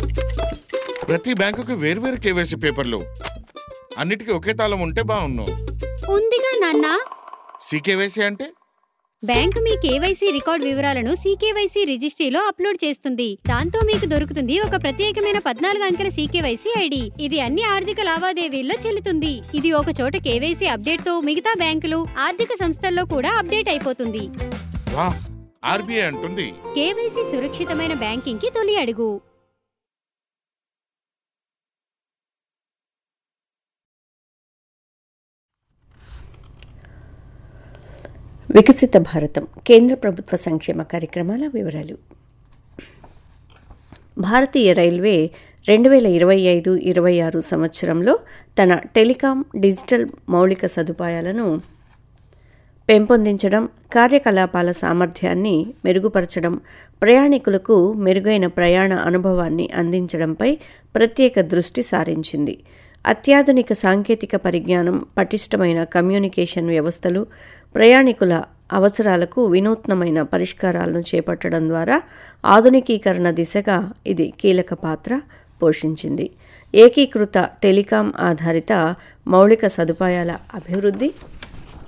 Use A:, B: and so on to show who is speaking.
A: ప్రతి బ్యాంకుకి వేర్వేరు కేవైసీ పేపర్లు అన్నిటికీ ఒకే తాళం ఉంటే బాగున్ను
B: ఉందిగా నాన్న
A: సీకేవైసీ అంటే
B: బ్యాంకు మీ కేవైసీ రికార్డ్ వివరాలను సీకేవైసీ రిజిస్ట్రీలో అప్లోడ్ చేస్తుంది దాంతో మీకు దొరుకుతుంది ఒక ప్రత్యేకమైన పద్నాలుగు అంకెల సీకేవైసీ ఐడి ఇది అన్ని ఆర్థిక లావాదేవీల్లో చెల్లుతుంది ఇది ఒక చోట కేవైసీ అప్డేట్ తో మిగతా బ్యాంకులు ఆర్థిక సంస్థల్లో కూడా అప్డేట్ అయిపోతుంది
A: వా ఆర్బీఐ అంటుంది
B: కేవైసీ సురక్షితమైన బ్యాంకింగ్ కి తొలి అడుగు
C: వికసిత భారతం కేంద్ర ప్రభుత్వ సంక్షేమ కార్యక్రమాల వివరాలు భారతీయ రైల్వే రెండు వేల ఇరవై ఐదు ఇరవై ఆరు సంవత్సరంలో తన టెలికాం డిజిటల్ మౌలిక సదుపాయాలను పెంపొందించడం కార్యకలాపాల సామర్థ్యాన్ని మెరుగుపరచడం ప్రయాణికులకు మెరుగైన ప్రయాణ అనుభవాన్ని అందించడంపై ప్రత్యేక దృష్టి సారించింది అత్యాధునిక సాంకేతిక పరిజ్ఞానం పటిష్టమైన కమ్యూనికేషన్ వ్యవస్థలు ప్రయాణికుల అవసరాలకు వినూత్నమైన పరిష్కారాలను చేపట్టడం ద్వారా ఆధునికీకరణ దిశగా ఇది కీలక పాత్ర పోషించింది ఏకీకృత టెలికాం ఆధారిత మౌలిక సదుపాయాల అభివృద్ధి